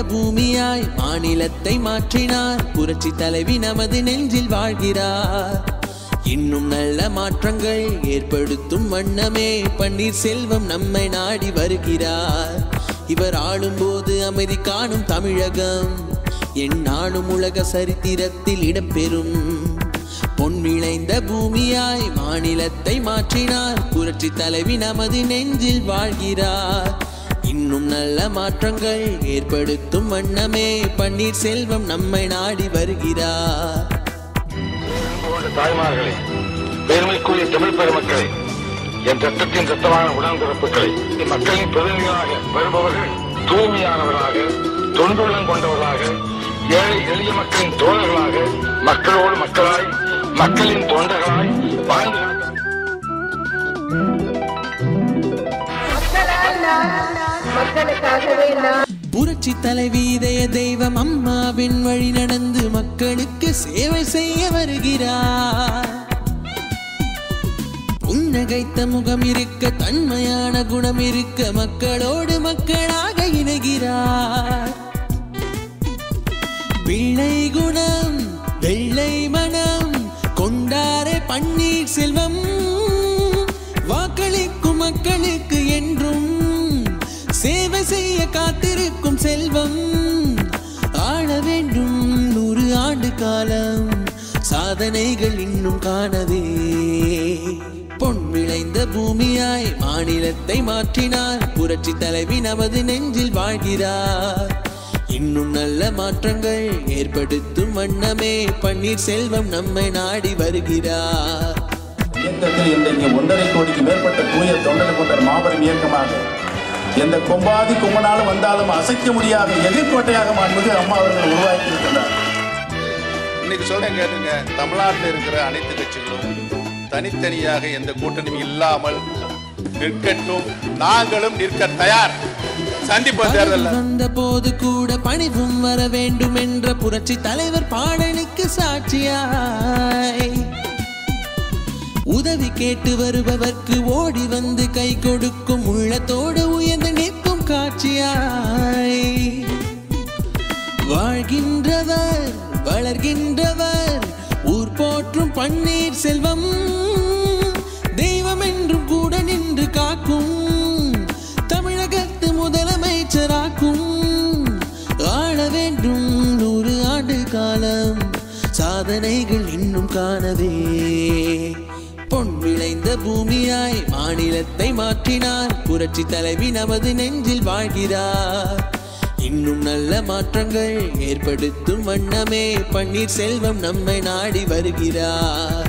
பூமியாய் மாநிலத்தை மாற்றினார் புரட்சி தலைவி நமது நெஞ்சில் வாழ்கிறார் இன்னும் நல்ல மாற்றங்கள் ஏற்படுத்தும் வண்ணமே பன்னீர் செல்வம் நம்மை நாடி வருகிறார் இவர் ஆளும்போது அமைதி காணும் தமிழகம் எந்நாளும் உலக சரித்திரத்தில் இடம்பெறும் பொன் விளைந்த பூமியாய் மாநிலத்தை மாற்றினார் புரட்சி தலைவி நமது நெஞ்சில் வாழ்கிறார் இன்னும் நல்ல மாற்றங்கள் ஏற்படுத்தும் வண்ணமே பன்னீர் செல்வம் நம்மை நாடி வருகிறார் அன்போடு தாய்மார்களே பெருமைக்குரிய தமிழ் பெருமக்களே என் ரத்தத்தின் ரத்தமான உடன்பிறப்புகளை மக்களின் பிரதிநிதிகளாக வருபவர்கள் தூய்மையானவர்களாக தொண்டுள்ளம் கொண்டவர்களாக ஏழை எளிய மக்களின் தோழர்களாக மக்களோடு மக்களாய் மக்களின் தொண்டர்களாய் வாழ்ந்து காட்ட மக்களால் நான் மக்களுக்காகவே நான் புரட்சி தலைவி இதய தெய்வம் அம்மாவின் வழி நடந்து மக்களுக்கு சேவை செய்ய வருகிறார் புன்னகைத்த முகம் இருக்க தன்மையான குணம் இருக்க மக்களோடு மக்களாக இணைகிறார் பிள்ளை குணம் வெள்ளை மனம் கொண்டாரே பன்னீர் செல்வம் வாக்களிக்கும் மக்களுக்கு என்றும் சேவை செய்ய காத்திருக்கும் செல்வம் ஆள வேண்டும் நூறு ஆண்டு காலம் சாதனைகள் இன்னும் காணவே பொன் விளைந்த பூமியாய் மாநிலத்தை மாற்றினார் புரட்சி தலைவி நமது நெஞ்சில் வாழ்கிறார் இன்னும் நல்ல மாற்றங்கள் ஏற்படுத்தும் வண்ணமே பன்னீர் செல்வம் நம்மை நாடி வருகிறார் இயக்கத்தில் இன்றைக்கு ஒன்றரை கோடிக்கு மேற்பட்ட தூய தொண்டர்கள் கொண்ட மாபெரும் இயக்கமாக எந்த கொம்பாதி கொம்பனாலும் வந்தாலும் அசைக்க முடியாத எதிர்கோட்டையாக மாண்புமிகு அம்மா அவர்கள் உருவாக்கி இருக்கின்றார் இன்னைக்கு சொல்றேன் கேட்டுங்க தமிழ்நாட்டில் இருக்கிற அனைத்து கட்சிகளும் தனித்தனியாக எந்த கூட்டணியும் இல்லாமல் நிற்கட்டும் நாங்களும் நிற்க தயார் சந்திப்போம் தேர்தலில் வந்த போது கூட பணிவும் வர வேண்டும் என்ற புரட்சி தலைவர் பாடலுக்கு சாட்சியாய் உதவி கேட்டு வருபவர்க்கு ஓடி வந்து கை கொடுக்கும் உள்ளத்தோடு உயர்ந்து நிற்கும் காட்சியாய் வாழ்கின்றவர் வளர்கின்றவர் ஊர் போற்றும் பன்னீர் செல்வம் தெய்வம் என்றும் கூட நின்று காக்கும் தமிழகத்து முதலமைச்சராக்கும் ஆள வேண்டும் நூறு ஆண்டு காலம் சாதனைகள் இன்னும் காணவே பொன் விளைந்த பூமியாய் மாநிலத்தை மாற்றினார் புரட்சி தலைவி நமது நெஞ்சில் வாழ்கிறார் இன்னும் நல்ல மாற்றங்கள் ஏற்படுத்தும் வண்ணமே பன்னீர் செல்வம் நம்மை நாடி வருகிறார்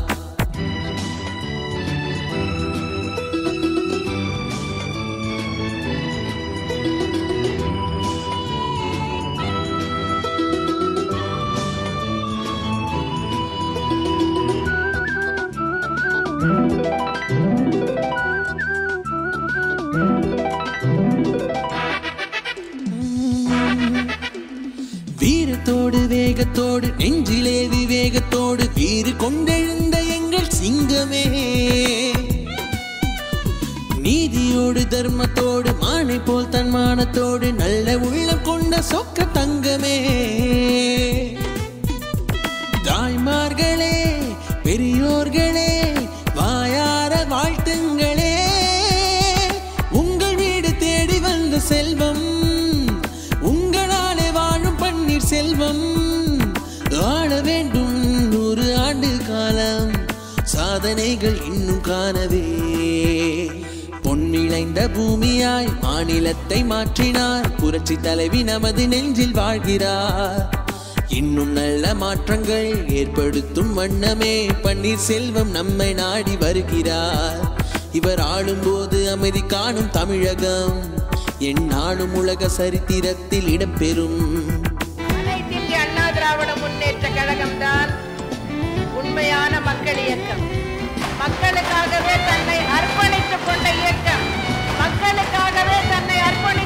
வீரத்தோடு வேகத்தோடு நெஞ்சிலே விவேகத்தோடு வீறு கொண்டெழுந்த எங்கள் சிங்கமே நீதியோடு தர்மத்தோடு மானை போல் தன்மானத்தோடு நல்ல உள்ளம் கொண்ட சொக்க தங்கமே தாய்மார்களே பெரியோர்களே வாயார வாழ்த்துங்களே உங்கள் வீடு தேடி வந்த செல்வம் உங்களாலே வாழும் பன்னீர் செல்வம் ஆள வேண்டும் நூறு ஆண்டு காலம் சாதனைகள் இன்னும் காணவே பொன் இழைந்த பூமியாய் மாநிலத்தை மாற்றினார் புரட்சி தலைவி நமது நெஞ்சில் வாழ்கிறார் இன்னும் நல்ல மாற்றங்கள் ஏற்படுத்தும் வண்ணமே பன்னீர் செல்வம் நம்மை நாடி வருகிறார் இவர் ஆளும்போது அமைதி காணும் தமிழகம் எந்நாளும் உலக சரித்திரத்தில் இடம்பெறும் அனைத்து இந்திய அண்ணா திராவிட முன்னேற்ற கழகம் தான் உண்மையான மக்கள் இயக்கம் மக்களுக்காகவே தன்னை அர்ப்பணித்துக் கொண்ட இயக்கம் மக்களுக்காகவே தன்னை அர்ப்பணி